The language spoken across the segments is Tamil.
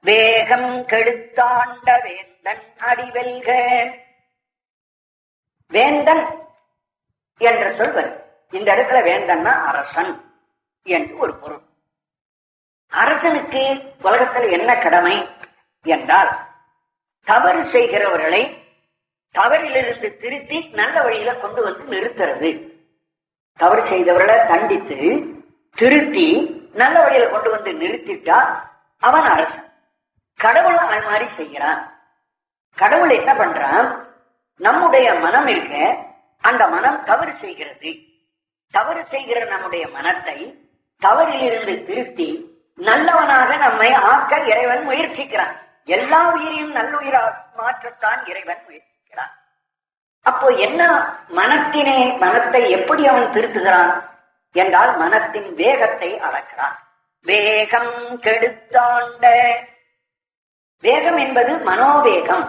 வேகம் கெடுத்தாண்ட வேந்தன் அடிவெல்க வேந்தன் என்ற சொல்வர் இந்த இடத்துல வேந்தன்னா அரசன் என்று ஒரு பொருள் அரசனுக்கு உலகத்தில் என்ன கடமை என்றால் தவறு செய்கிறவர்களை தவறிலிருந்து திருத்தி நல்ல வழியில கொண்டு வந்து நிறுத்துறது தவறு செய்தவர்களை தண்டித்து திருத்தி நல்ல வழியில கொண்டு வந்து நிறுத்திட்டா அவன் அரசன் கடவுள் அது மாதிரி செய்கிறான் கடவுள் என்ன பண்றான் நம்முடைய மனம் இருக்க அந்த மனம் தவறு செய்கிறது தவறு செய்கிற நம்முடைய மனத்தை தவறிலிருந்து திருத்தி நல்லவனாக நம்மை ஆக்க இறைவன் முயற்சிக்கிறான் எல்லா உயிரையும் நல்லுயிரா மாற்றத்தான் இறைவன் முயற்சிக்கிறான் அப்போ என்ன மனத்தினை மனத்தை எப்படி அவன் திருத்துகிறான் என்றால் மனத்தின் வேகத்தை அளக்கிறான் வேகம் கெடுத்தாண்ட வேகம் என்பது மனோவேகம்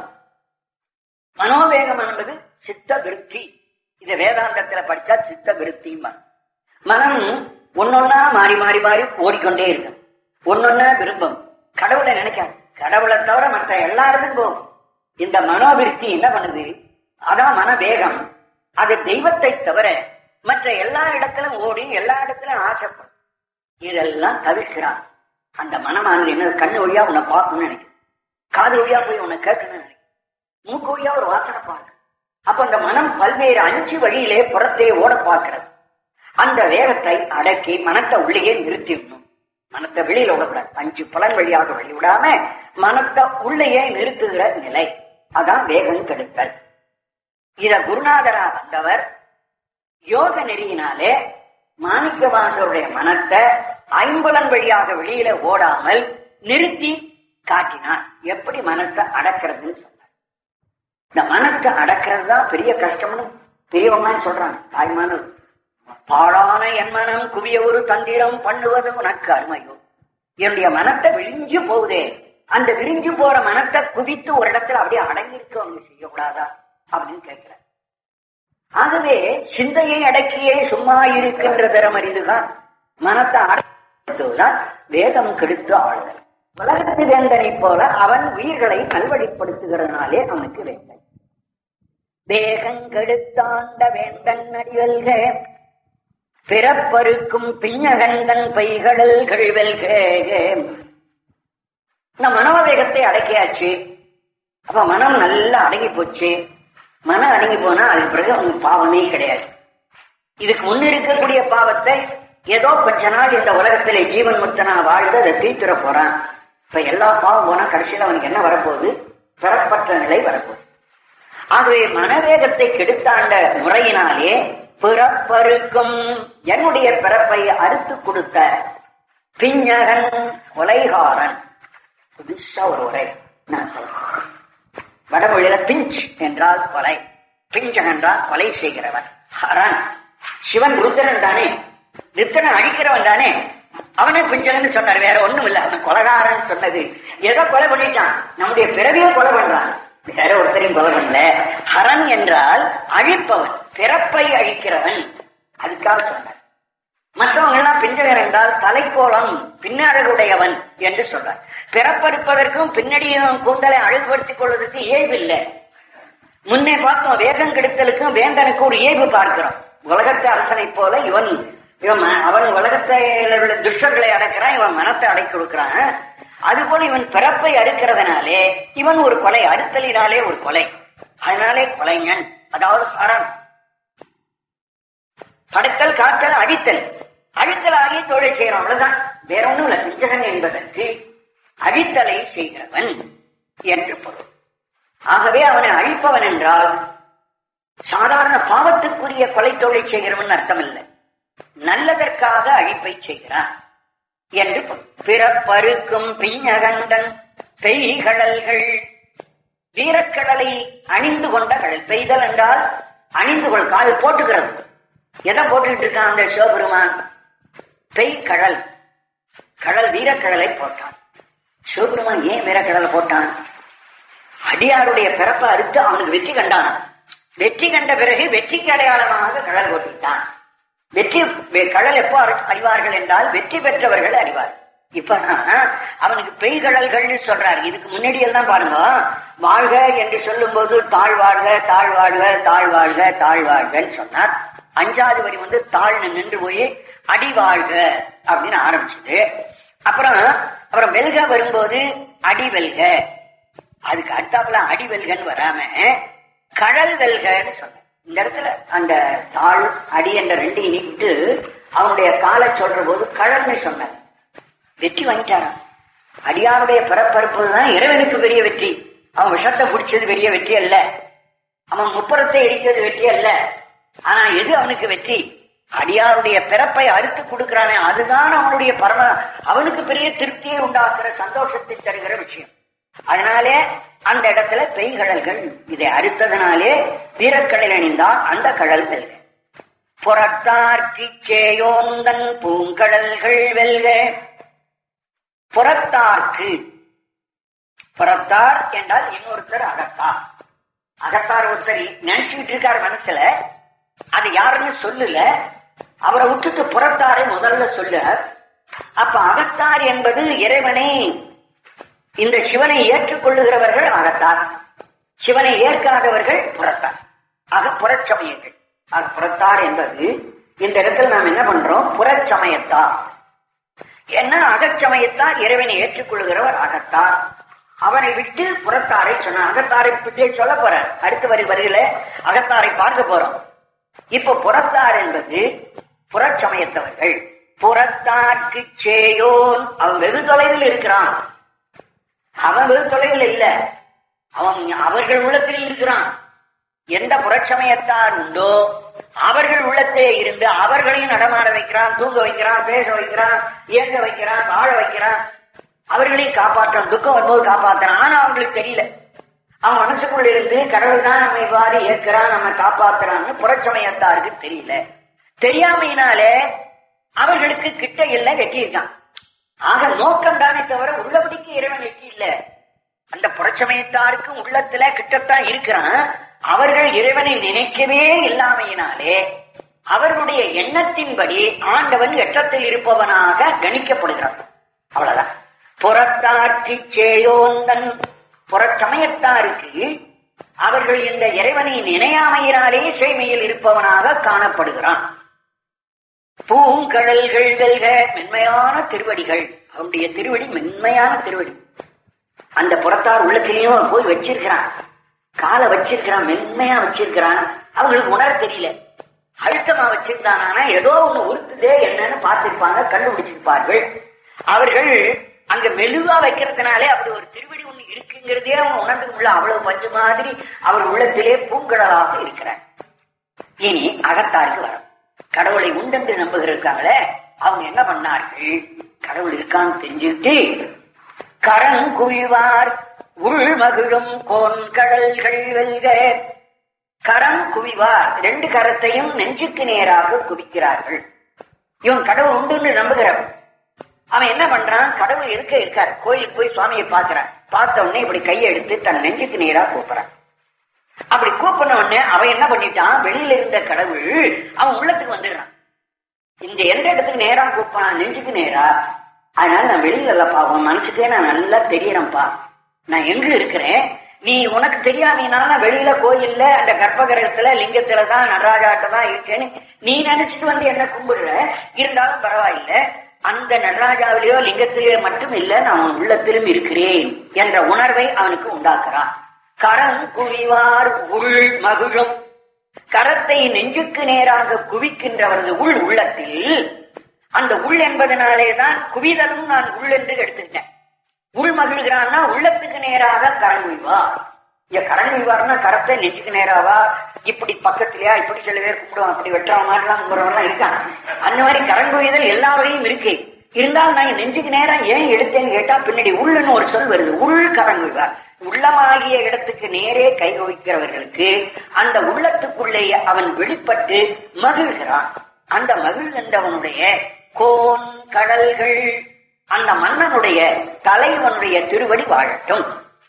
மனோவேகம் என்பது சித்த விருத்தி இது வேதாந்தத்துல படிச்சா சித்த விருத்தி மனம் ஒன்னொன்னா மாறி மாறி மாறி ஓடிக்கொண்டே இருக்கும் ஒன்னொன்னா விரும்பும் கடவுளை நினைக்காது கடவுளை தவிர மற்ற எல்லாருக்கும் போகும் இந்த மனோவிருத்தி என்ன பண்ணுது அதான் மனவேகம் அது தெய்வத்தை தவிர மற்ற எல்லா இடத்திலும் ஓடி எல்லா இடத்திலும் ஆசைப்படும் இதெல்லாம் தவிர்க்கிறான் அந்த மனமானது என்ன கண்ணு வழியா உன்னை பார்க்கணும்னு நினைக்கும் காது வழியா போய் உன்னை கேட்கணும்னு நினைக்கும் மூக்கு வழியா ஒரு வாசனை பார்க்க அப்ப அந்த மனம் பல்வேறு அஞ்சு வழியிலே புறத்தே ஓட பார்க்கிறது அந்த வேகத்தை அடக்கி மனத்தை உள்ளேயே நிறுத்திடணும் மனத்தை வெளியில விடக்கூடாது அஞ்சு புலன் வழியாக வெளிவிடாம மனத்தை உள்ளேயே நிறுத்துகிற நிலை அதான் வேகம் கெடுத்தல் இத குருநாதரா வந்தவர் யோக நெறியினாலே மாணிக்கவாசருடைய மனத்தை ஐம்புலன் வழியாக வெளியில ஓடாமல் நிறுத்தி காட்டினார் எப்படி மனத்தை அடக்கிறதுன்னு சொன்னார் இந்த மனத்தை அடக்கிறது தான் பெரிய கஷ்டம்னு பெரியவங்க சொல்றாங்க தாய்மான பாழான என் மனம் குவிய ஒரு தந்திரம் பண்ணுவது உனக்கு அருமையோ என்னுடைய மனத்தை விரிஞ்சு போகுதே அந்த விரிஞ்சு போற மனத்தை குவித்து ஒரு இடத்துல அப்படியே அடங்கியிருக்க அவங்க செய்யக்கூடாதா அப்படின்னு கேட்கிறார் ஆகவே சிந்தையை அடக்கியே சும்மா இருக்கின்ற தரம் அறிந்துதான் மனத்தை அடக்குவதுதான் வேதம் கெடுத்து ஆளுதல் உலகத்து வேந்தனை போல அவன் உயிர்களை நல்வழிப்படுத்துகிறதுனாலே அவனுக்கு வேந்தன் வேகங்கெடுத்தாண்ட வேந்தன் அடிவல்க பிறப்பருக்கும் பிஞ்சகந்தன் பைகடல் கழிவல்க இந்த மனோவேகத்தை அடக்கியாச்சு அப்ப மனம் நல்லா அடங்கி போச்சு மனம் அடங்கி போனா அதுக்கு பிறகு அவங்க பாவமே கிடையாது இதுக்கு முன்ன இருக்கக்கூடிய பாவத்தை ஏதோ கொஞ்ச நாள் இந்த உலகத்திலே ஜீவன் முத்தனா வாழ்ந்து அதை தீர்த்துற போறான் இப்ப எல்லா பாவம் போனா கடைசியில் அவனுக்கு என்ன வரப்போகுது பெறப்பட்ட நிலை வரப்போகுது ஆகவே மனவேகத்தை கெடுத்தாண்ட முறையினாலே பிறப்பருக்கும் என்னுடைய பிறப்பை அறுத்து கொடுத்த பிஞ்சகன் கொலைகாரன் புதுசா ஒரு உரை நான் சொல்றேன் வடமொழியில பிஞ்ச் என்றால் கொலை பிஞ்சன் என்றால் கொலை செய்கிறவன் ஹரன் சிவன் ருத்ரன் தானே ருத்ரன் அழிக்கிறவன் தானே அவனே பிஞ்சகன் சொன்னார் வேற ஒண்ணும் இல்ல அவன் கொலகாரன் சொன்னது ஏதோ கொலை பண்ணிட்டான் நம்முடைய பிறவியை கொலை பண்றான் வேற ஒருத்தரையும் கொலை பண்ணல ஹரன் என்றால் அழிப்பவன் பிறப்பை அழிக்கிறவன் அதுக்காக சொன்னார் மற்றவங்க எல்லாம் பிஞ்சகன் என்றால் தலைக்கோலம் பின்னழகுடையவன் என்று சொல்றார் பிறப்பெடுப்பதற்கும் பின்னடியும் கூந்தலை அழகுபடுத்திக் கொள்வதற்கு இயல்பு இல்லை முன்னே பார்த்தோம் வேகம் கெடுத்தலுக்கும் வேந்தனுக்கு ஒரு இயல்பு பார்க்கிறோம் உலகத்து அரசனை போல இவன் இவன் ம- அவன் உலகத்தில் உள்ள துஷ்டர்களை அடக்கிறான் இவன் மனத்தை அடக்கி கொடுக்கிறான் அதுபோல இவன் பிறப்பை அறுக்கிறதுனாலே இவன் ஒரு கொலை அறுத்தலினாலே ஒரு கொலை அதனாலே கொலைஞன் அதாவது சரண் படுத்தல் காத்தல் அழித்தல் அழித்தல் ஆகிய தொழில் செய்யறோம் அவ்வளவுதான் வேற ஒண்ணும் இல்ல பிஞ்சகன் என்பதற்கு அழித்தலை செய்கிறவன் என்று பொருள் ஆகவே அவனை அழிப்பவன் என்றால் சாதாரண பாவத்துக்குரிய கொலை தொழில் செய்கிறவன் அர்த்தம் இல்லை நல்லதற்காக அழிப்பை செய்கிறான் என்று பொருள். பிறப்பருக்கும் பிஞ்சகண்டன் பெய்கடல்கள் வீரக்கடலை அணிந்து கொண்ட கடல் பெய்தல் என்றால் அணிந்து கொள் கால் போட்டுக்கிறது எதை போட்டுக்கிட்டு இருக்கான் அந்த சிவபெருமான் பெய் கடல் கடல் வீரக்கடலை போட்டான் சிவபெருமான் ஏன் வீரக்கடலை போட்டான் அடியாருடைய பிறப்பை அறுத்து அவனுக்கு வெற்றி கண்டான் வெற்றி கண்ட பிறகு வெற்றிக்கு அடையாளமாக கடல் போட்டுவிட்டான் வெற்றி வெ- கடல் எப்போ அறி- அறிவார்கள் என்றால் வெற்றி பெற்றவர்கள் அறிவார் இப்பதான் அவனுக்கு பெய்கடல்கள்னு சொல்றாரு இதுக்கு முன்னாடி எல்லாம் பாருங்க வாழ்க என்று சொல்லும் போது தாழ்வாழ்க தாழ்வாழ்க தாழ்வாழ்க தாழ்வாழ்கன்னு சொன்னார் அஞ்சாவது வரி வந்து தாழ்னு நின்று போய் அடி வாழ்க அப்படின்னு ஆரம்பிச்சது அப்புறம் அப்புறம் வெல்க வரும்போது அடி வெல்க அதுக்கு அடுத்தாப்புல அடி வெல்கன்னு வராம கழல் வெல்கன்னு சொன்ன இந்த இடத்துல அந்த தாழ் அடி என்ற ரெண்டையும் நீக்கிட்டு அவனுடைய காலை சொல்ற போது கழல்னு சொன்னார் வெற்றி வாங்கிட்டாராம் அடியாருடைய பிறப்பறுப்பது தான் இறைவனுக்கு பெரிய வெற்றி அவன் விஷத்தை பிடிச்சது பெரிய வெற்றி அல்ல அவன் முப்புறத்தை எரிக்கிறது வெற்றி அல்ல ஆனா எது அவனுக்கு வெற்றி அடியாருடைய பிறப்பை அறுத்து கொடுக்கிறானே அதுதான் அவனுடைய பரம அவனுக்கு பெரிய திருப்தியை உண்டாக்குற சந்தோஷத்தை தருகிற விஷயம் அதனாலே அந்த இடத்துல பெய்கடல்கள் இதை அறுத்ததனாலே வீரக்கடல் அணிந்தால் அந்த கடல் வெல்க புறத்தார்க்கு சேயோந்தன் பூங்கடல்கள் வெல்க புறத்தார்க்கு புறத்தார் என்றால் இன்னொருத்தர் அகத்தார் அகத்தார் ஒருத்தர் நினைச்சுக்கிட்டு இருக்காரு மனசுல அது யாருன்னு சொல்லல அவரை விட்டுட்டு புறத்தாரை முதல்ல சொல்ல அப்ப அகத்தார் என்பது இறைவனை இந்த சிவனை ஏற்றுக்கொள்ளுகிறவர்கள் அகத்தார் சிவனை ஏற்காதவர்கள் புறத்தார் ஆக புறச்சமயங்கள் ஆக புறத்தார் என்பது இந்த இடத்துல நாம் என்ன பண்றோம் புறச்சமயத்தார் என்ன அகச்சமயத்தார் இறைவனை ஏற்றுக்கொள்ளுகிறவர் அகத்தார் அவனை விட்டு புறத்தாரை சொன்ன அகத்தாரை பற்றி சொல்ல போற அடுத்த வரி வருகில அகத்தாரை பார்க்க போறோம் இப்ப புறத்தார் என்பது புறச்சமயத்தவர்கள் புறத்தார்க்கு சேயோன் அவன் வெகு தொலைவில் இருக்கிறான் அவன் வெகு தொலைவில் இல்ல அவன் அவர்கள் உள்ளத்தில் இருக்கிறான் எந்த புறச்சமயத்தார் உண்டோ அவர்கள் உள்ளத்தே இருந்து அவர்களையும் நடமாட வைக்கிறான் தூங்க வைக்கிறான் பேச வைக்கிறான் இயங்க வைக்கிறான் வாழ வைக்கிறான் அவர்களையும் காப்பாற்றான் துக்கம் வரும்போது காப்பாற்றான் ஆனா அவங்களுக்கு தெரியல அவன் மனசுக்குள்ள இருந்து கடவுள் தான் நம்ம இவ்வாறு ஏற்கிறான் நம்ம காப்பாத்துறான்னு புறச்சமயத்தாருக்கு தெரியல தெரியாமையினாலே அவர்களுக்கு கிட்ட இல்ல வெற்றி இருக்கான் ஆக நோக்கம் தானே தவிர உள்ளபடிக்கு இறைவன் வெற்றி இல்ல அந்த புறச்சமயத்தாருக்கு உள்ளத்துல கிட்டத்தான் இருக்கிறான் அவர்கள் இறைவனை நினைக்கவே இல்லாமையினாலே அவர்களுடைய எண்ணத்தின்படி ஆண்டவன் எட்டத்தில் இருப்பவனாக கணிக்கப்படுகிறான் அவ்வளவுதான் புறத்தார்க்கு சேயோந்தன் புறச்சமயத்தாருக்கு அவர்கள் இந்த இறைவனை நினையாமையினாலே சேமையில் இருப்பவனாக காணப்படுகிறான் பூங்கடல்கள் வெல்க மென்மையான திருவடிகள் அவனுடைய திருவடி மென்மையான திருவடி அந்த புறத்தார் உள்ளத்திலையும் போய் வச்சிருக்கிறான் காலை வச்சிருக்கிறான் மென்மையா வச்சிருக்கிறான் அவங்களுக்கு உணர தெரியல அழுத்தமா வச்சிருந்தானா ஏதோ ஒண்ணு உறுத்துதே என்னன்னு பார்த்திருப்பாங்க கண்டுபிடிச்சிருப்பார்கள் அவர்கள் அங்க மெலுவா வைக்கிறதுனாலே அப்படி ஒரு திருவடி ஒண்ணு இருக்குங்கிறதே அவங்க உணர்ந்து அவ்வளவு பஞ்சு மாதிரி அவர் உள்ளத்திலே பூங்கடலாக இருக்கிறார் இனி அகத்தாருக்கு வரும் கடவுளை உண்டென்று நம்புகிறாங்களே அவங்க என்ன பண்ணார்கள் கடவுள் இருக்கான்னு தெரிஞ்சுட்டு கரண் குவிவார் உள் மகிழும் கோன் கடல்கள் வெல்க கரம் குவிவார் ரெண்டு கரத்தையும் நெஞ்சுக்கு நேராக குவிக்கிறார்கள் இவன் கடவுள் உண்டுன்னு நம்புகிறவன் அவன் என்ன பண்றான் கடவுள் இருக்க இருக்கார் கோயிலுக்கு போய் சுவாமியை பாக்குறான் பார்த்த உடனே இப்படி கையை எடுத்து தன் நெஞ்சுக்கு நேரா கூப்பிடுறான் அப்படி கூப்பின உடனே அவன் என்ன பண்ணிட்டான் வெளியில இருந்த கடவுள் அவன் உள்ளத்துக்கு வந்துடுறான் இந்த எந்த இடத்துக்கு நேரா கூப்பிடான் நெஞ்சுக்கு நேரா அதனால நான் வெளியில இல்லப்பா உன் மனசுக்கே நான் நல்லா தெரியறேன்ப்பா நான் எங்க இருக்கிறேன் நீ உனக்கு தெரியாதீனால வெளியில கோயில்ல அந்த கர்ப்பகிரகத்துல லிங்கத்துல தான் நடராஜாட்ட தான் இருக்கேன்னு நீ நினைச்சிட்டு வந்து என்ன கும்பிடுற இருந்தாலும் பரவாயில்ல அந்த நடராஜாவிலேயோ லிங்கத்திலேயோ மட்டும் இல்ல நான் உன் உள்ளத்திலும் இருக்கிறேன் என்ற உணர்வை அவனுக்கு உண்டாக்குறான் கரம் குவிவார் உள் மகிழும் கரத்தை நெஞ்சுக்கு நேராக குவிக்கின்றவரது உள் உள்ளத்தில் அந்த உள் என்பதனாலேதான் குவிதலும் நான் உள் என்று எடுத்துக்கிட்டேன் உள் மகிழ்கிறான்னா உள்ளத்துக்கு நேராக கரண் உய்வார் இங்க கரண் உய்வார்னா கரத்தை நெஞ்சுக்கு நேராவா இப்படி பக்கத்துலயா இப்படி சில பேர் கூப்பிடுவான் அப்படி வெட்டுற மாதிரிலாம் கும்பிடுறவெல்லாம் இருக்கான் அந்த மாதிரி கரண் உய்தல் எல்லா வகையும் இருக்கு இருந்தாலும் நான் நெஞ்சுக்கு நேரம் ஏன் எடுத்தேன்னு கேட்டா பின்னாடி உள்ளன்னு ஒரு சொல் வருது உள் கரண் உய்வார் உள்ளமாகிய இடத்துக்கு நேரே கை வைக்கிறவர்களுக்கு அந்த உள்ளத்துக்குள்ளேயே அவன் வெளிப்பட்டு மகிழ்கிறான் அந்த மகிழ் என்றவனுடைய கோன் கடல்கள் அந்த மன்னனுடைய தலைவனுடைய திருவடி வாழட்டும்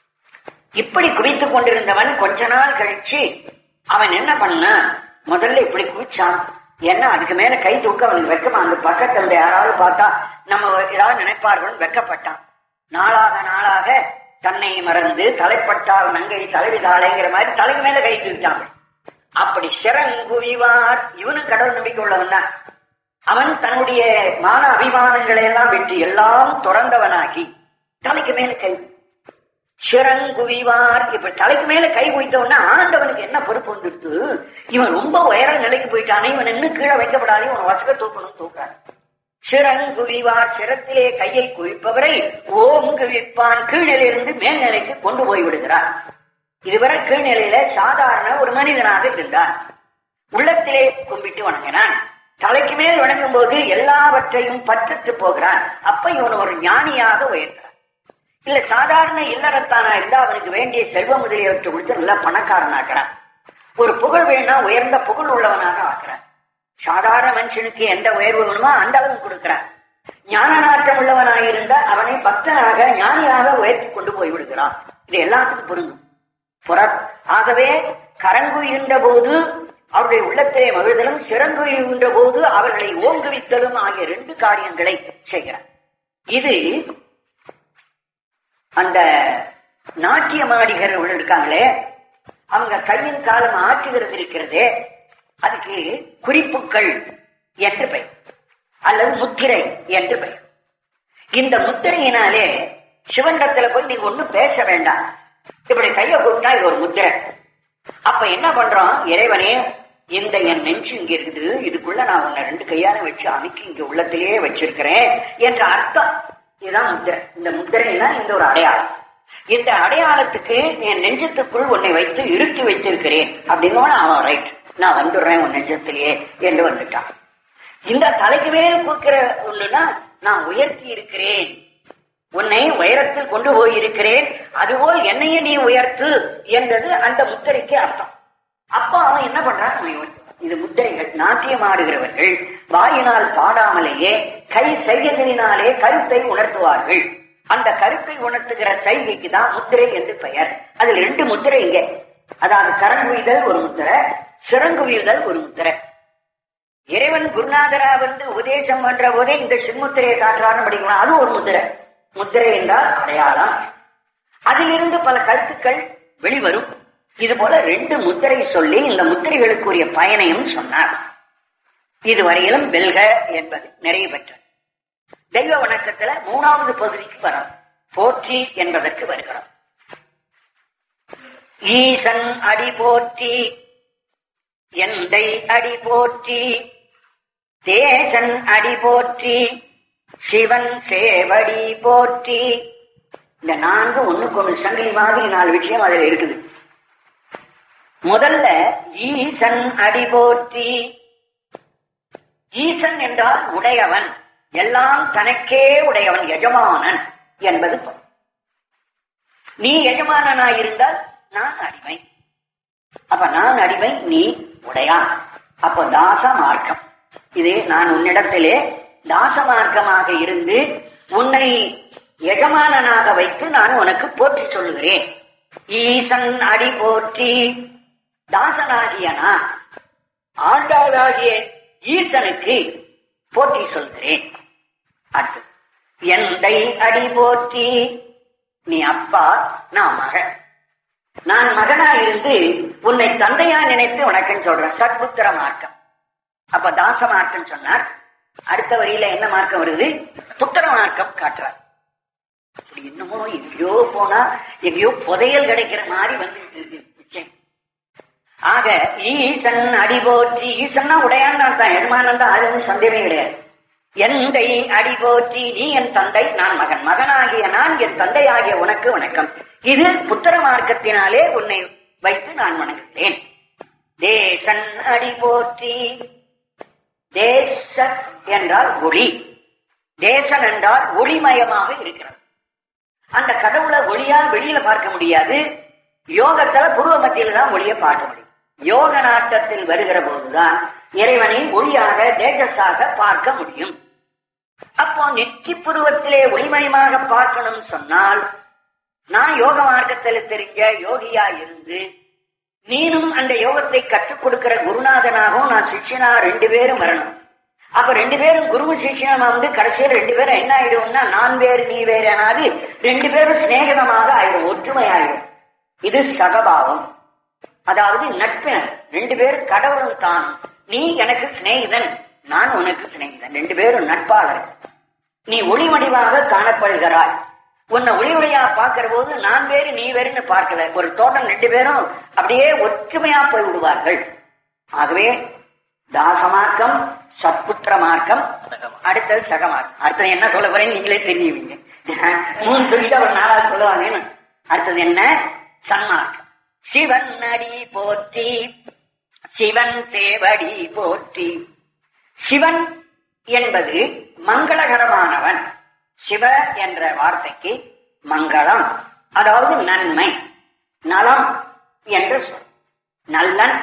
இப்படி குவித்துக் கொண்டிருந்தவன் கொஞ்ச நாள் கழிச்சு அவன் என்ன பண்ண முதல்ல இப்படி குவிச்சான் ஏன்னா அதுக்கு மேல கை தூக்க அவனுக்கு வெக்கமா அந்த பக்கத்துல யாராவது பார்த்தா நம்ம ஏதாவது நினைப்பார்கள் வெக்கப்பட்டான் நாளாக நாளாக தன்னை மறந்து தலைப்பட்டால் நங்கை தலைவிதாளைங்கிற மாதிரி தலைக்கு மேல கை தூக்கிட்டாங்க அப்படி சிறங்குவிவார் இவனும் கடவுள் நம்பிக்கை உள்ளவன் தான் அவன் தன்னுடைய மான அபிமானங்களை எல்லாம் விட்டு எல்லாம் துறந்தவனாகி தலைக்கு மேல கை சிறங்குவிவார் இப்ப தலைக்கு மேல கை குவித்தவன ஆண்டவனுக்கு என்ன பொறுப்பு வந்துட்டு இவன் ரொம்ப உயர நிலைக்கு போயிட்டானே இவன் இன்னும் கீழே வைக்கப்படாது இவன் வசக தூக்கணும் தூக்குறான் சிறங்குவிவார் சிரத்திலே கையை குவிப்பவரை ஓம் குவிப்பான் கீழ்நிலையிலிருந்து மேல்நிலைக்கு கொண்டு போய் விடுகிறார் இதுவரை கீழ்நிலையில சாதாரண ஒரு மனிதனாக இருந்தார் உள்ளத்திலே கும்பிட்டு வணங்கினான் தலைக்கு மேல் வணங்கும் போது எல்லாவற்றையும் பற்றற்று போகிறான் அப்ப இவன் ஒரு ஞானியாக உயர்கிறான் இல்ல சாதாரண இல்லறத்தானா இருந்தா அவனுக்கு வேண்டிய செல்வ முதலியவற்றை கொடுத்து நல்லா பணக்காரனாக்குறான் ஒரு புகழ் வேணா உயர்ந்த புகழ் உள்ளவனாக ஆக்குறான் சாதாரண மனுஷனுக்கு எந்த உயர்வு வேணுமோ அந்த அளவு கொடுக்கிறான் ஞான நாட்டம் உள்ளவனாக இருந்தா அவனை பக்தனாக ஞானியாக உயர்த்தி கொண்டு போய் விடுகிறான் இது எல்லாத்துக்கும் பொருந்தும் புற ஆகவே கரங்குகின்ற போது அவருடைய உள்ளத்திலே மகிழ்தலும் சிறங்குகின்ற போது அவர்களை ஓங்குவித்தலும் ஆகிய ரெண்டு காரியங்களை செய்கிறார் இது அந்த நாட்டியமாடிகிறவர்கள் இருக்காங்களே அவங்க கையின் காலம் ஆற்றுகிறது இருக்கிறதே அதுக்கு குறிப்புகள் என்று பெயர் அல்லது முத்திரை என்று பெயர் இந்த முத்திரையினாலே சிவண்டத்துல போய் நீங்க ஒண்ணும் பேச வேண்டாம் இப்படி கைய கூப்பிட்டா இது ஒரு முத்திரை அப்ப என்ன பண்றோம் இறைவனே இந்த என் நெஞ்சு இங்க இருக்குது இதுக்குள்ள நான் உன்னை ரெண்டு கையால வச்சு அமைக்கி இங்க உள்ளத்திலேயே வச்சிருக்கிறேன் என்ற அர்த்தம் இதுதான் முத்திரை இந்த முத்திரைன்னா இந்த ஒரு அடையாளம் இந்த அடையாளத்துக்கு என் நெஞ்சத்துக்குள் உன்னை வைத்து இருத்தி வைத்திருக்கிறேன் அப்படின்னு அவன் ரைட் நான் வந்துடுறேன் உன் நெஞ்சத்திலேயே என்று வந்துட்டான் இந்த தலைக்கு மேல் கொடுக்கிற ஒண்ணுன்னா நான் உயர்த்தி இருக்கிறேன் உன்னை உயரத்தில் கொண்டு போயிருக்கிறேன் அதுபோல் என்னையும் நீ உயர்த்து என்றது அந்த முத்திரைக்கு அர்த்தம் அப்ப அவன் என்ன பண்றான் அவன் இது முத்திரைகள் நாட்டியம் ஆடுகிறவர்கள் வாயினால் பாடாமலேயே கை செய்கைகளினாலே கருத்தை உணர்த்துவார்கள் அந்த கருத்தை உணர்த்துகிற சைகைக்கு தான் முத்திரை என்று பெயர் அதில் ரெண்டு முத்திரை இங்க அதாவது கரங்குவிதல் ஒரு முத்திரை சிறங்குவிதல் ஒரு முத்திரை இறைவன் குருநாதரா வந்து உபதேசம் பண்ற போதே இந்த சின்முத்திரையை காட்டுறாருன்னு படிக்கலாம் அது ஒரு முத்திரை முத்திரை என்றால் அடையாளம் அதிலிருந்து பல கருத்துக்கள் வெளிவரும் இது போல ரெண்டு முத்திரை சொல்லி இந்த முத்திரைகளுக்குரிய பயனையும் சொன்னார் இதுவரையிலும் வெல்க என்பது நிறைய பெற்றது தெய்வ வணக்கத்துல மூணாவது பகுதிக்கு வரும் போற்றி என்பதற்கு வருகிறோம் ஈசன் அடி போற்றி எந்தை அடி போற்றி தேசன் அடி போற்றி சிவன் சேவடி போற்றி இந்த நான்கு ஒண்ணுக்கு ஒண்ணு சங்கிலி மாதிரி நாலு விஷயம் அதுல இருக்குது முதல்ல ஈசன் அடி போற்றி ஈசன் என்றால் உடையவன் எல்லாம் தனக்கே உடையவன் எஜமானன் என்பது பொருள். நீ எஜமானனாயிருந்தால் நான் அடிமை அப்ப நான் அடிமை நீ உடையான் அப்ப தாச மார்க்கம் இது நான் உன்னிடத்திலே தாச மார்க்கமாக இருந்து உன்னை எஜமானனாக வைத்து நான் உனக்கு போற்றி சொல்லுகிறேன் ஈசன் அடி போற்றி தாசனாகிய நான் ஆண்டாளாகிய ஈசனுக்கு போற்றி சொல்கிறேன் அடுத்து எந்தை அடி போற்றி நீ அப்பா நான் மகன் நான் மகனா இருந்து உன்னை தந்தையா நினைத்து உனக்குன்னு சொல்றேன் சத்புத்திர மார்க்கம் அப்ப தாச மார்க்கம் சொன்னார் அடுத்த வரியில என்ன மார்க்கம் வருது புத்திர மார்க்கம் காட்டுறார் இப்படி என்னமோ எங்கேயோ போனா எங்கேயோ புதையல் கிடைக்கிற மாதிரி வந்துட்டு இருக்கு நிச்சயம். ஆக ஈசன் அடி போற்றி ஈசன்னா உடையான் தான் எஜமானன் தான் அது ஒண்ணும் சந்தேகமே கிடையாது எந்தை அடி போற்றி நீ என் தந்தை நான் மகன் மகனாகிய நான் என் தந்தையாகிய உனக்கு வணக்கம் இது புத்திர மார்க்கத்தினாலே உன்னை வைத்து நான் வணங்குகிறேன் தேசன் அடி போற்றி தேச என்றால் ஒளி தேசன் என்றால் ஒளிமயமாக இருக்கிறது அந்த கடவுளை ஒளியால் வெளியில பார்க்க முடியாது யோகத்துல புருவ மத்தியில தான் ஒளியை பார்க்க முடியும் யோக நாட்டத்தில் வருகிற போதுதான் இறைவனை ஒளியாக தேஜஸாக பார்க்க முடியும் அப்போ நெற்றி புருவத்திலே ஒளிமயமாக பார்க்கணும் சொன்னால் நான் யோக மார்க்கத்தில் தெரிஞ்ச யோகியா இருந்து நீனும் அந்த யோகத்தை கற்றுக் கொடுக்கிற குருநாதனாகவும் நான் சிஷ்யனா ரெண்டு பேரும் வரணும் அப்ப ரெண்டு பேரும் குரு சிஷ்யனா வந்து கடைசியில் ரெண்டு பேரும் என்ன ஆயிடும்னா நான் வேறு நீ வேறு ஆனாது ரெண்டு பேரும் சிநேகிதமாக ஆயிடும் ஒற்றுமை ஆயிடும் இது சகபாவம் அதாவது நட்பினர் ரெண்டு பேரும் கடவுளும் தான் நீ எனக்கு சிநேகிதன் நான் உனக்கு சிநேகிதன் ரெண்டு பேரும் நட்பாளர் நீ ஒளிமடிவாக காணப்படுகிறாய் உன்னை ஒளி ஒளியா பார்க்கிற போது நான் வேறு நீ வேறுன்னு பார்க்கல ஒரு தோட்டம் ரெண்டு பேரும் அப்படியே ஒற்றுமையா போய் விடுவார்கள் ஆகவே தாசமார்க்கம் சத்புத்திர மார்க்கம் அடுத்தது சகமார்க்கம் அடுத்தது என்ன சொல்ல போறேன்னு நீங்களே தெரியுவீங்க மூணு சொல்லிட்டு அவர் நாலாவது சொல்லுவாங்க அடுத்தது என்ன சன்மார்க்கம் சிவன் அடி போற்றி சிவன் சேவடி போற்றி சிவன் என்பது மங்களகரமானவன் சிவ என்ற வார்த்தைக்கு மங்களம் அதாவது நன்மை நலம் என்று சொல் நல்லன்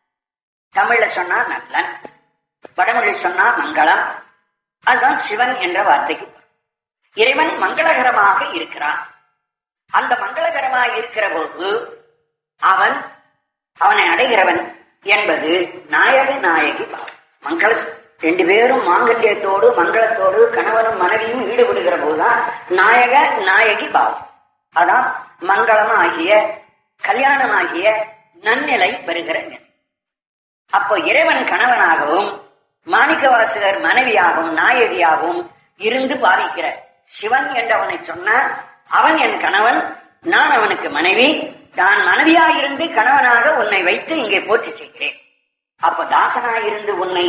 தமிழ்ல சொன்னா நல்லன் வடமொழியில் சொன்னா மங்களம் அதுதான் சிவன் என்ற வார்த்தைக்கு இறைவன் மங்களகரமாக இருக்கிறான் அந்த மங்களகரமாக இருக்கிற போது அவன் அவனை அடைகிறவன் என்பது நாயக நாயகி பாவம் மங்கள ரெண்டு பேரும் மாங்கல்யத்தோடு மங்களத்தோடு கணவனும் மனைவியும் ஈடுபடுகிற போதுதான் நாயக நாயகி பாவம் அதான் மங்களமாகிய கல்யாணமாகிய நன்னிலை வருகிற நிலை அப்போ இறைவன் கணவனாகவும் மாணிக்கவாசகர் மனைவியாகவும் நாயகியாகவும் இருந்து பாதிக்கிற சிவன் என்றவனை சொன்னார் அவன் என் கணவன் நான் அவனுக்கு மனைவி நான் மனைவியாயிருந்து கணவனாக உன்னை வைத்து இங்கே போற்றி செய்கிறேன் அப்ப தாசனாயிருந்து உன்னை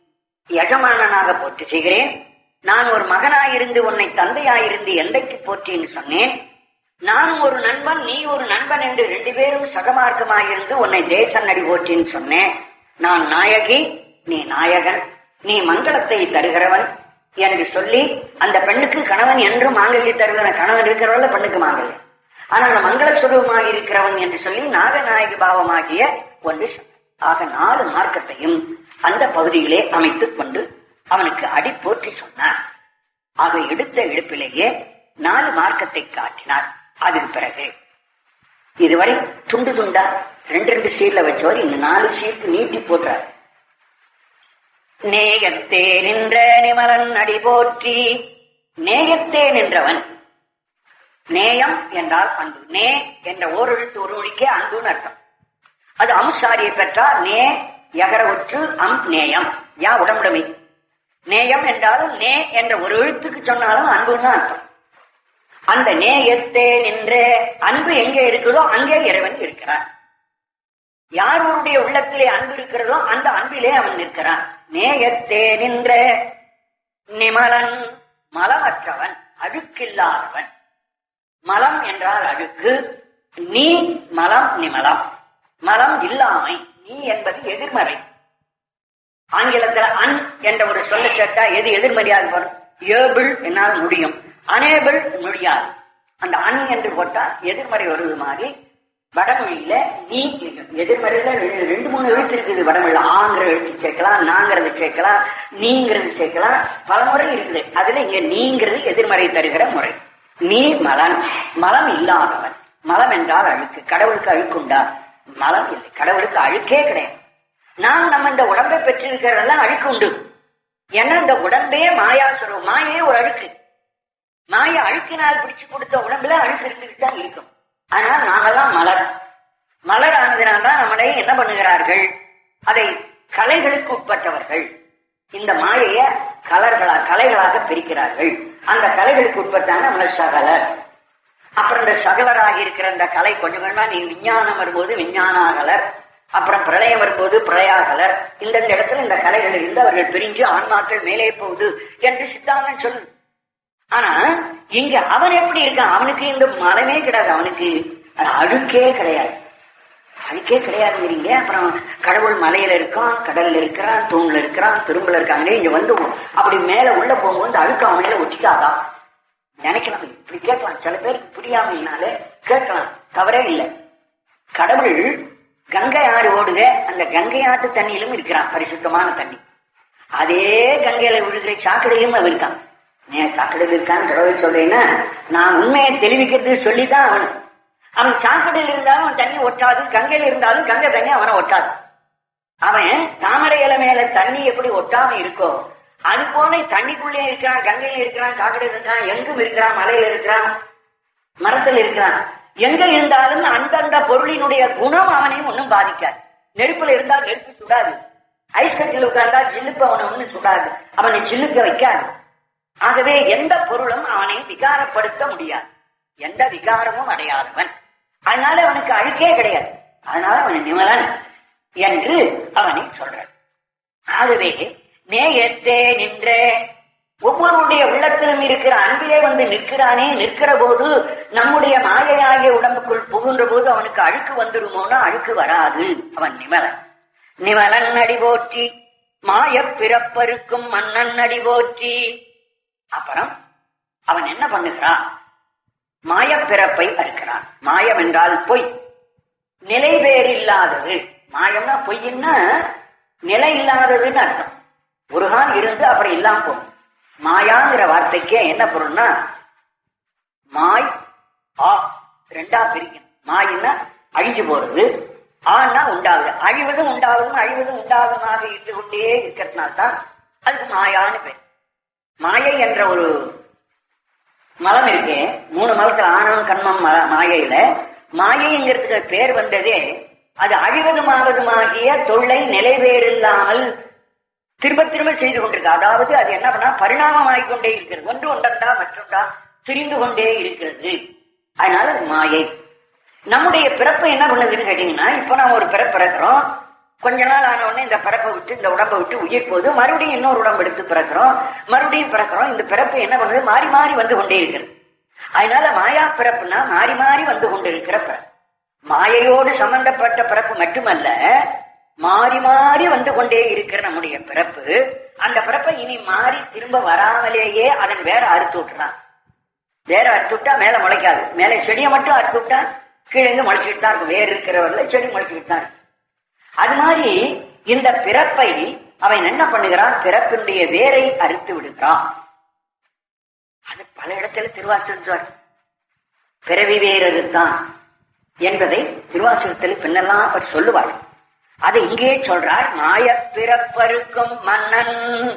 எஜமானனாக போற்றி செய்கிறேன் நான் ஒரு மகனாயிருந்து உன்னை தந்தையாயிருந்து எந்தைக்கு போற்றின்னு சொன்னேன் நான் ஒரு நண்பன் நீ ஒரு நண்பன் என்று ரெண்டு பேரும் சகமார்க்கமாயிருந்து உன்னை தேசன் அடி போற்றின்னு சொன்னேன் நான் நாயகி நீ நாயகன் நீ மங்களத்தை தருகிறவன் என்று சொல்லி அந்த பெண்ணுக்கு கணவன் என்று மாங்கல்ய தருகிற கணவன் இருக்கிறவள பெண்ணுக்கு மாங்கல்யம் ஆனால் மங்கள சுரூபமாக இருக்கிறவன் என்று சொல்லி நாகநாயகி பாவமாகிய ஒன்று சொன்னார். ஆக நாலு மார்க்கத்தையும் அந்த பகுதியிலே அமைத்துக் கொண்டு அவனுக்கு அடி போற்றி சொன்னார் ஆக எடுத்த எடுப்பிலேயே நாலு மார்க்கத்தை காட்டினார் அதுக்கு பிறகு இதுவரை துண்டு துண்டா ரெண்டு ரெண்டு சீர்ல வச்சவர் இந்த நாலு சீருக்கு நீட்டி போட்டார் நேயத்தே நின்ற நிமலன் அடி போற்றி நேயத்தே நின்றவன் நேயம் என்றால் அன்பு நே என்ற ஓரெழுத்து ஒரு மொழிக்கே அன்புன்னு அர்த்தம் அது அம்சாரியை பெற்றால் நே எகர ஒற்று அம் நேயம் யா உடம்புடைமை நேயம் என்றாலும் நே என்ற ஒரு எழுத்துக்கு சொன்னாலும் அன்புன்னு அர்த்தம் அந்த நேயத்தே நின்ற அன்பு எங்கே இருக்குதோ அங்கே இறைவன் இருக்கிறான் யாருடைய உள்ளத்திலே அன்பு இருக்கிறதோ அந்த அன்பிலே அவன் நிற்கிறான் நேயத்தே நின்ற நிமலன் மலமற்றவன் அழுக்கில்லாதவன் மலம் என்றால் அழுக்கு நீ மலம் நிமலம் மலம் இல்லாமை நீ என்பது எதிர்மறை ஆங்கிலத்துல அன் என்ற ஒரு சொல்ல சேர்த்தா எது எதிர்மறையாக வரும் ஏபிள் என்னால் முடியும் அனேபிள் முடியாது அந்த அன் என்று போட்டா எதிர்மறை வருவது மாதிரி வடமொழியில நீ எதிர்மறையில ரெண்டு- ரெண்டு மூணு எழுத்து இருக்குது வடமொழியில ஆங்கிற எழுத்து சேர்க்கலாம் நாங்கிறது சேர்க்கலாம் நீங்கிறது சேர்க்கலாம் பல முறை இருக்குது அதுல இங்க நீங்கிறது எதிர்மறை தருகிற முறை நீ மலன் மலம் இல்லாதவன் மலம் என்றால் அழுக்கு கடவுளுக்கு அழுக்குண்டா மலம் இல்லை கடவுளுக்கு அழுக்கே கிடையாது நாம் நம்ம இந்த உடம்பை பெற்றிருக்கிறதெல்லாம் அழுக்கு உண்டு ஏன்னா இந்த உடம்பே மாயாசுரம் மாயே ஒரு அழுக்கு மாய அழுக்கினால் பிடிச்சு கொடுத்த உடம்புல அழுக்கு இருந்துகிட்டு தான் இருக்கும் ஆனால் நாமெல்லாம் மலர் மலர் ஆனதினால்தான் நம்மளை என்ன பண்ணுகிறார்கள் அதை கலைகளுக்கு உட்பட்டவர்கள் இந்த மாயைய கலர்களா கலைகளாக பிரிக்கிறார்கள் அந்த கலைகளுக்கு உட்பட்டான நம்மள சகலர் அப்புறம் இந்த சகலராகி இருக்கிற இந்த கலை கொஞ்சம் கொஞ்சமா நீ விஞ்ஞானம் வரும்போது விஞ்ஞானாகலர் அப்புறம் பிரளயம் வரும்போது பிரயாகலர் இந்தந்த இடத்துல இந்த கலைகள் இருந்து அவர்கள் பிரிஞ்சு ஆன்மாக்கள் மேலே போகுது என்று சித்தாந்தம் சொல்லு ஆனா இங்க அவன் எப்படி இருக்கான் அவனுக்கு இந்த மலமே கிடையாது அவனுக்கு அது அழுக்கே கிடையாது அழுக்கே கிடையாதுங்கிறீங்க அப்புறம் கடவுள் மலையில இருக்கான் கடல்ல இருக்கிறான் தூண்ல இருக்கிறான் திரும்பல இருக்காங்க இங்க வந்து அப்படி மேல உள்ள போகும்போது அழுக்கு அவன் மேல ஒட்டிக்காதா நினைக்கலாம் இப்படி கேட்கலாம் சில பேருக்கு புரியாமையினால கேட்கலாம் தவறே இல்லை கடவுள் கங்கை ஆறு ஓடுக அந்த கங்கை ஆத்து தண்ணியிலும் இருக்கிறான் பரிசுத்தமான தண்ணி அதே கங்கையில விழுகிற சாக்கடையிலும் அவன் இருக்கான் ஏன் சாக்கடையில் இருக்கான்னு கடவுள் சொல்றேன்னா நான் உண்மையை தெரிவிக்கிறது சொல்லிதான் அவன் அவன் சாக்கடையில் இருந்தாலும் அவன் தண்ணி ஒட்டாது கங்கையில் இருந்தாலும் கங்கை தண்ணி அவனை ஒட்டாது அவன் தாமரை இலை மேல தண்ணி எப்படி ஒட்டாம இருக்கோ அது போல தண்ணிக்குள்ளே இருக்கிறான் கங்கையில இருக்கிறான் காக்கடையில் இருக்கிறான் எங்கும் இருக்கிறான் மலையில இருக்கிறான் மரத்தில் இருக்கிறான் எங்க இருந்தாலும் அந்தந்த பொருளினுடைய குணம் அவனையும் ஒன்றும் பாதிக்காது நெருப்புல இருந்தால் நெருப்பு சுடாது ஐஸ் கட்டில் உட்கார்ந்தா ஜில்லுப்பு அவனை ஒன்றும் சுடாது அவனை ஜில்லுக்க வைக்காது ஆகவே எந்த பொருளும் அவனை விகாரப்படுத்த முடியாது எந்த விகாரமும் அடையாதவன் அதனால அவனுக்கு அழுக்கே கிடையாது அதனால அவன் நிமலன் என்று அவனை சொல்றான் ஆகவே நேயத்தே நின்றே ஒவ்வொருடைய உள்ளத்திலும் இருக்கிற அன்பிலே வந்து நிற்கிறானே நிற்கிற போது நம்முடைய மாயையாகிய உடம்புக்குள் புகுன்ற போது அவனுக்கு அழுக்கு வந்துருமோனா அழுக்கு வராது அவன் நிமலன் நிமலன் அடி போற்றி மாயப் பிறப்பருக்கும் மன்னன் அடி போற்றி அப்புறம் அவன் என்ன பண்ணுகிறான் மாயப் பிறப்பை அறுக்கிறான் மாயம் என்றால் பொய் நிலை இல்லாதது மாயம்னா பொய்ன்னா நிலை இல்லாததுன்னு அர்த்தம் ஒரு கால் இருந்து அப்புறம் இல்லாம போகும் மாயாங்கிற வார்த்தைக்கே என்ன பொருள்னா மாய் ஆ ரெண்டா பிரிக்கணும் மாயின்னா அழிஞ்சு போறது ஆனா உண்டாகுது அழிவதும் உண்டாவதும் அழிவதும் உண்டாவதுமாக இருந்து கொண்டே இருக்கிறதுனால தான் அதுக்கு மாயான்னு பேர் மாயை என்ற ஒரு மலம் இருக்கே மூணு மலத்துல ஆணவம் கண்மம் ம- மாயையில மாயைங்கிறதுக்கு பேர் வந்ததே அது அழிவதுமாவதுமாகிய தொல்லை நிலைவேறில்லாமல் திரும்ப திரும்ப செய்து கொண்டிருக்கு அதாவது அது என்ன பண்ணா பரிணாமமாகிக் கொண்டே இருக்கிறது ஒன்று ஒன்றா மற்றொன்றா திரிந்து கொண்டே இருக்கிறது அதனால அது மாயை நம்முடைய பிறப்பு என்ன பண்ணுதுன்னு கேட்டீங்கன்னா இப்ப நாம ஒரு பிறப்பு பிறக்கிறோம் கொஞ்ச நாள் ஆன உடனே இந்த பிறப்பை விட்டு இந்த உடம்பை விட்டு உயிர் போகுது மறுபடியும் இன்னொரு உடம்பு எடுத்து பிறக்கிறோம் மறுபடியும் பிறக்கிறோம் இந்த பிறப்பு என்ன பண்ணுது மாறி மாறி வந்து கொண்டே இருக்கிறது அதனால மாயா பிறப்புனா மாறி மாறி வந்து கொண்டிருக்கிற பிறப்பு மாயையோடு சம்பந்தப்பட்ட பிறப்பு மட்டுமல்ல மாறி மாறி வந்து கொண்டே இருக்கிற நம்முடைய பிறப்பு அந்த பிறப்பை இனி மாறி திரும்ப வராமலேயே அதன் வேற அறுத்து விட்டுறான் வேற அறுத்து விட்டா மேல முளைக்காது மேல செடியை மட்டும் அறுத்து விட்டா கீழே இருந்து முளைச்சிட்டு தான் இருக்கும் வேர் இருக்கிறவர்ல செடி முளைச்சிட்டு தான் இருக்கும் அது மாதிரி இந்த பிறப்பை அவன் என்ன பண்ணுகிறான் பிறப்பினுடைய வேரை அறுத்து விடுகிறான் அது பல இடத்துல திருவாசல் பிறவி வேறறுத்தான் என்பதை திருவாசகத்தில் பின்னெல்லாம் அவர் சொல்லுவார் அதை இங்கே சொல்றார் மாயப் பிறப்பறுக்கும் மன்னன்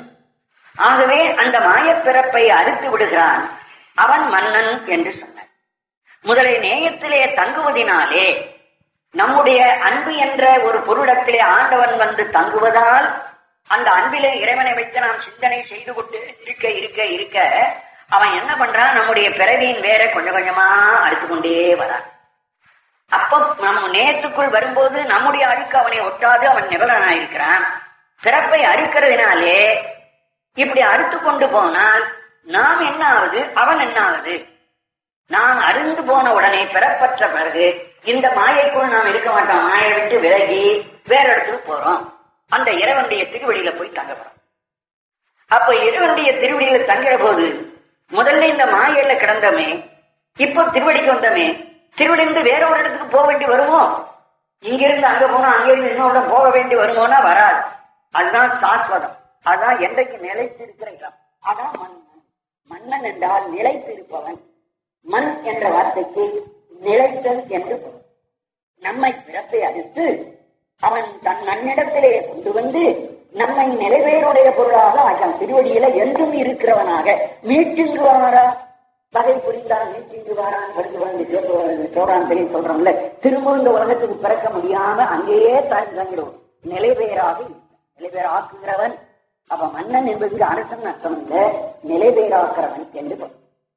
ஆகவே அந்த மாயப் பிறப்பை அறுத்து விடுகிறான் அவன் மன்னன் என்று சொன்னார் முதலை நேயத்திலே தங்குவதினாலே நம்முடைய அன்பு என்ற ஒரு பொருளிடத்திலே ஆண்டவன் வந்து தங்குவதால் அந்த அன்பிலே இறைவனை வைத்து நாம் சிந்தனை செய்து கொண்டு இருக்க இருக்க இருக்க அவன் என்ன பண்றான் நம்முடைய பிறவியின் வேற கொஞ்சம் கொஞ்சமா அறுத்து கொண்டே வரான் அப்போ நம்ம நேயத்துக்குள் வரும்போது நம்முடைய அழுக்கு அவனை ஒட்டாது அவன் நிபலனாயிருக்கிறான் பிறப்பை அறுக்கிறதுனாலே இப்படி அறுத்து கொண்டு போனால் நாம் என்ன ஆகுது அவன் என்ன ஆகுது நாம் அருந்து போன உடனே பிறப்பற்ற பிறகு இந்த மாயைக்குள் நாம் இருக்க மாட்டோம் மாயை விட்டு விலகி வேற இடத்துக்கு போறோம் அந்த இறைவனுடைய திருவடியில போய் தங்க போறோம் அப்ப இறைவனுடைய திருவடியில தங்குற போது முதல்ல இந்த மாயையில கிடந்தோமே இப்போ திருவடிக்கு வந்தோமே திருவடிந்து வேற ஒரு இடத்துக்கு போக வேண்டி வருமோ இங்கிருந்து அங்க போனோம் அங்கிருந்து இன்னொரு இடம் போக வேண்டி வருமோனா வராது அதுதான் சாஸ்வதம் அதான் என்றைக்கு நிலைத்திருக்கிற இடம் அதான் மன்னன் மன்னன் என்றால் நிலைத்திருப்பவன் மண் என்ற வார்த்தைக்கு நிலைத்தல் என்று பொருள் நம்மை பிறப்பை அடித்து அவன் தன் நன்னிடத்திலே கொண்டு வந்து நம்மை நிலைவேறுடைய பொருளாக அவன் திருவடியில என்றும் இருக்கிறவனாக மீட்டுங்குவாரா வகை புரிந்தால் மீட்டுங்குவாரான் வருது வந்து சோறான் தெரியும் சொல்றோம்ல திரும்ப இந்த உலகத்துக்கு பிறக்க முடியாம அங்கேயே தான் தங்கிடுவோம் நிலைபெயராக நிலைபெயர் ஆக்குகிறவன் அவ மன்னன் என்பதற்கு அரசன் அர்த்தம் இல்ல நிலைபெயராக்கிறவன் என்று பொருள்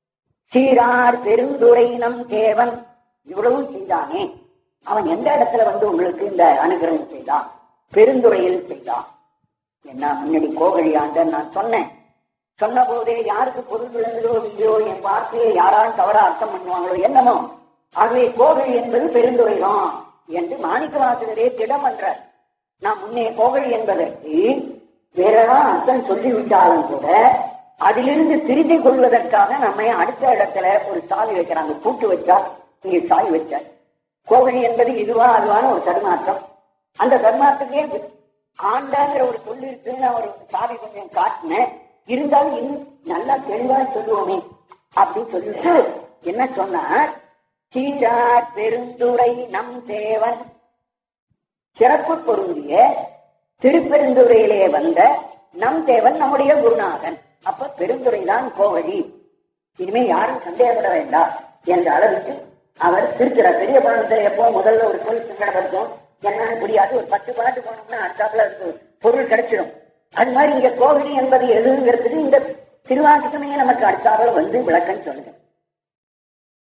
சீரார் பெருந்துரை நம் தேவன் இவ்வளவு செய்தானே அவன் எந்த இடத்துல வந்து உங்களுக்கு இந்த அனுகிரகம் செய்தான் பெருந்துறையில் செய்தான் என்ன முன்னாடி கோகழியாண்ட நான் சொன்னேன் சொன்ன போதே யாருக்கு பொருள் விளங்குதோ இல்லையோ என் வார்த்தையை யாராலும் தவறா அர்த்தம் பண்ணுவாங்களோ என்னமோ ஆகவே கோகழி என்பது பெருந்துறை தான் என்று மாணிக்க வாசகரே திடம் என்றார் நான் முன்னே கோகழி என்பதற்கு வேறதான் அர்த்தம் சொல்லிவிட்டாலும் கூட அதிலிருந்து திருத்திக் கொள்வதற்காக நம்ம அடுத்த இடத்துல ஒரு சாவி வைக்கிறாங்க பூட்டு வச்சா இங்க சாவி வச்சார் கோவழி என்பது இதுவா அதுவான ஒரு தருமாற்றம் அந்த தருமாற்றத்தையே ஆண்டாங்கிற ஒரு சொல்லு இருக்குன்னு நான் ஒரு சாவி கொஞ்சம் காட்டினேன் இருந்தாலும் இன்னும் நல்லா தெளிவா சொல்லுவோமே அப்படின்னு சொல்லிட்டு என்ன சொன்னார் சீரார் பெருந்துரை நம் தேவன் சிறப்பு பொருந்திய திருப்பெருந்துறையிலே வந்த நம் தேவன் நம்முடைய குருநாதன் அப்ப பெருந்துரைதான் கோவழி இனிமே யாரும் சந்தேகப்பட வேண்டாம் என்ற அளவுக்கு அவர் திருக்கிறார் பெரிய புராணத்துல எப்போ முதல்ல ஒரு சொல் சங்கடப்படுத்தும் என்னன்னு புரியாது ஒரு பத்து பாட்டு போனோம்னா அடுத்தாப்புல அதுக்கு பொருள் கிடைச்சிடும் அது மாதிரி இங்க கோவிலி என்பது எதுங்கிறதுக்கு இந்த திருவாசகமே நமக்கு அடுத்தாப்புல வந்து விளக்கம் சொல்லுங்க